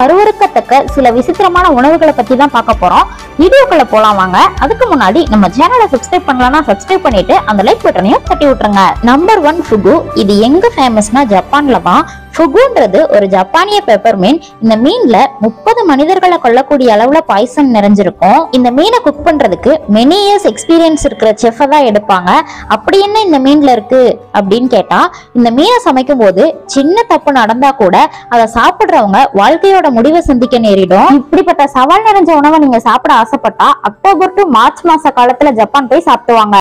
அருவருக்கத்தக்க சில விசித்திரமான உணவுகளை பத்தி தான் பார்க்க போறோம் வீடியோக்குள்ள போலாம் வாங்க அதுக்கு முன்னாடி நம்ம சேனலை சப்ஸ்கிரைப் பண்ணலன்னா சப்ஸ்கிரைப் பண்ணிட்டு அந்த லைக் பட்டனையும் தட்டி விட்டுருங்க நம்பர் ஒன் ஃபுகு இது எங்க ஃபேமஸ்னா ஜப்பான்ல தான் ஃபுகுன்றது ஒரு ஜப்பானிய பெப்பர் மீன் இந்த மீன்ல முப்பது மனிதர்களை கொல்லக்கூடிய அளவுல பாய்சன் நிறைஞ்சிருக்கும் இந்த மீனை குக் பண்றதுக்கு மெனி இயர்ஸ் எக்ஸ்பீரியன்ஸ் இருக்கிற செஃப் தான் எடுப்பாங்க அப்படி என்ன இந்த மீன்ல இருக்கு அப்படின்னு கேட்டா இந்த மீனை சமைக்கும் போது சின்ன தப்பு நடந்தா கூட அதை சாப்பிடுறவங்க வாழ்க்கையோட முடிவை சந்திக்க நேரிடும் இப்படிப்பட்ட சவால் நிறைஞ்ச உணவை நீங்க சாப்பிட ஆசைப்பட்டா அக்டோபர் டு மார்ச் மாச காலத்துல ஜப்பான் போய் சாப்பிடுவாங்க